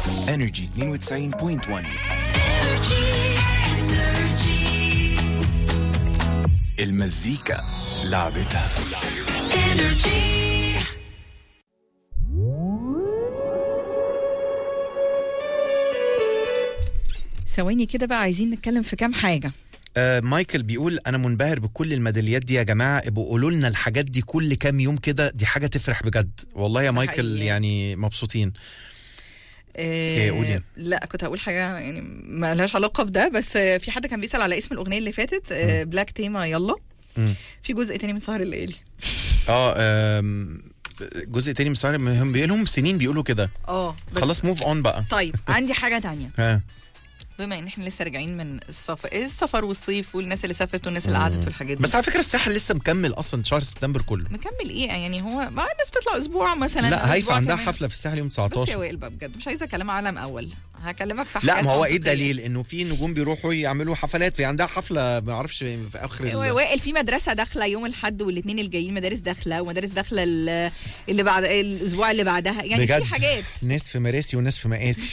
انرجي 92.1 المزيكا لعبتها ثواني كده بقى عايزين نتكلم في كام حاجة آه مايكل بيقول انا منبهر بكل الميداليات دي يا جماعه ابقوا قولوا لنا الحاجات دي كل كام يوم كده دي حاجه تفرح بجد والله يا مايكل حقيقي. يعني مبسوطين إيه، قولي. لا كنت هقول حاجة يعني ما لهاش علاقة بده بس آه، في حد كان بيسأل على اسم الأغنية اللي فاتت آه، بلاك تيما يلا مم. في جزء تاني من سهر الليالي اه آم، جزء تاني من سهر هم بيقولهم سنين بيقولوا كده اه بس خلاص موف اون بقى طيب عندي حاجة تانية ها بما ان احنا لسه راجعين من السفر السفر والصيف والناس اللي سافرت والناس اللي قعدت والحاجات دي بس على فكره الساحل لسه مكمل اصلا شهر سبتمبر كله مكمل ايه يعني هو ما الناس تطلع اسبوع مثلا أو لا هيفا أسبوع عندها كمان. حفله في الساخل يوم بس يا 19 وائل بقى بجد مش عايزه كلام عالم اول هكلمك في حاجات لا ما هو ايه منطقية. الدليل انه في نجوم بيروحوا يعملوا حفلات في عندها حفله ما اعرفش في اخر ال- ايوه وائل في مدرسه داخله يوم الاحد والاثنين الجايين مدارس داخله ومدارس داخله ال- اللي بعد الاسبوع اللي بعدها يعني بجد في حاجات ناس في مراسي وناس في مقاسي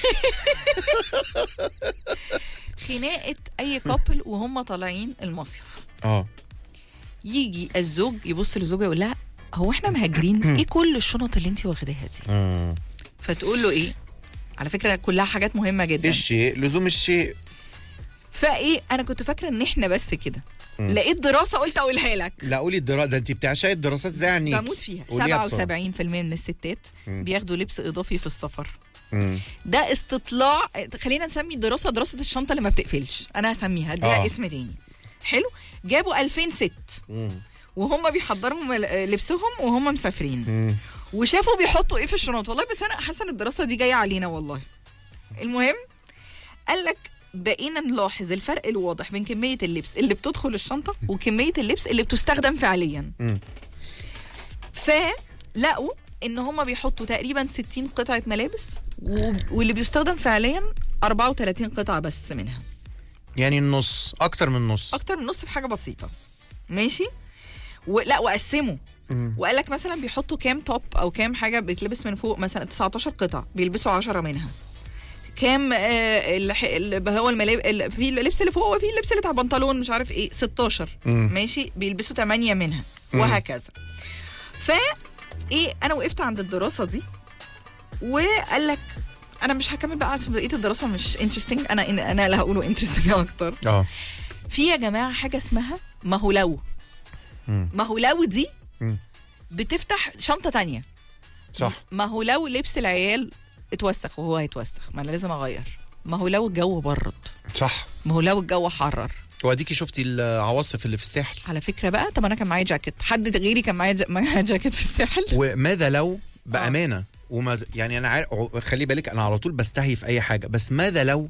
خناقه اي كابل وهم طالعين المصيف اه يجي الزوج يبص لزوجه يقول لها هو احنا مهاجرين ايه كل الشنط اللي انت واخداها دي آه. فتقول له ايه على فكره كلها حاجات مهمه جدا الشيء لزوم الشيء فايه انا كنت فاكره ان احنا بس كده لقيت دراسه قلت اقولها لك لا قولي الدراسه ده انت بتعشقي الدراسات زي يعني بموت فيها قوليها 77% من الستات بياخدوا لبس اضافي في السفر مم. ده استطلاع خلينا نسمي الدراسه دراسه الشنطه اللي ما بتقفلش انا هسميها اديها آه. اسم تاني حلو جابوا 2000 ست مم. وهم بيحضروا مل- لبسهم وهم مسافرين مم. وشافوا بيحطوا ايه في الشنط والله بس انا حاسه ان الدراسه دي جايه علينا والله المهم قال لك بقينا نلاحظ الفرق الواضح بين كميه اللبس اللي بتدخل الشنطه وكميه اللبس اللي بتستخدم فعليا مم. فلقوا ان هم بيحطوا تقريبا 60 قطعه ملابس و- واللي بيستخدم فعليا 34 قطعه بس منها يعني النص اكتر من النص اكتر من نص بحاجه بسيطه ماشي ولا وقسموا وقال لك مثلا بيحطوا كام توب او كام حاجه بتلبس من فوق مثلا 19 قطعه بيلبسوا 10 منها كام آه الح- اللي هو الملاب ال- في اللبس اللي فوق وفي اللبس اللي بتاع بنطلون مش عارف ايه 16 مم. ماشي بيلبسوا 8 منها وهكذا ف ايه انا وقفت عند الدراسه دي وقال لك انا مش هكمل بقى عشان بقيه الدراسه مش انترستنج انا انا اللي هقوله انترستنج اكتر اه في يا جماعه حاجه اسمها ما هو لو مم. ما هو لو دي مم. بتفتح شنطه تانية صح ما هو لو لبس العيال اتوسخ وهو هيتوسخ ما انا لازم اغير ما هو لو الجو برد صح ما هو لو الجو حرر واديكي شفتي العواصف اللي في الساحل على فكره بقى طب انا كان معايا جاكيت حد غيري كان معايا جا- معايا جاكيت في الساحل وماذا لو بامانه وما يعني انا عارف خلي بالك انا على طول بستهي في اي حاجه بس ماذا لو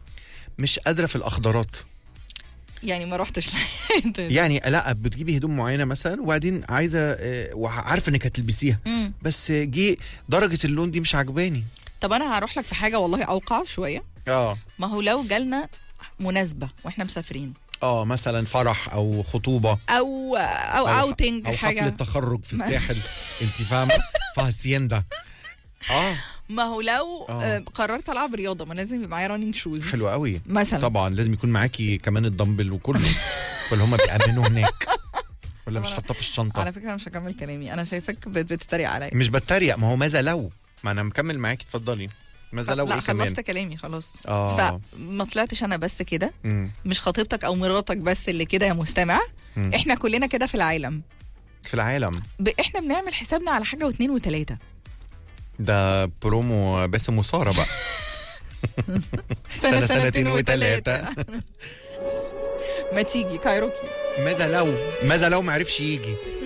مش قادره في الاخضرات يعني ما رحتش يعني لا بتجيبي هدوم معينه مثلا وبعدين عايزه آه، وعارفه انك هتلبسيها مم. بس جه درجه اللون دي مش عجباني طب انا هروح لك في حاجه والله اوقع شويه اه ما هو لو جالنا مناسبه واحنا مسافرين اه مثلا فرح او خطوبه او او اوتنج او حفله حاجه تخرج في الساحل انت فاهمه في هاسيندا اه ما هو لو آه. آه، قررت العب رياضه ما لازم يبقى معايا رانينج شوز حلو قوي مثلا طبعا لازم يكون معاكي كمان الدمبل وكله ولا هم بيأمنوا هناك ولا مش حاطاه في الشنطه على فكره انا مش هكمل كلامي انا شايفاك بت- بتتريق عليا مش بتريق ما هو ماذا لو ما انا مكمل معاكي اتفضلي ماذا لو لا ايه كمان خلصت كلامي خلاص آه. فما طلعتش انا بس كده مم. مش خطيبتك او مراتك بس اللي كده يا مستمع مم. احنا كلنا كده في العالم في العالم ب... احنا بنعمل حسابنا على حاجه واثنين وثلاثه ده برومو باسم وساره بقى سنة، سنتين وتلاتة. ما تيجي كايروكي ماذا لو ماذا لو ما عرفش يجي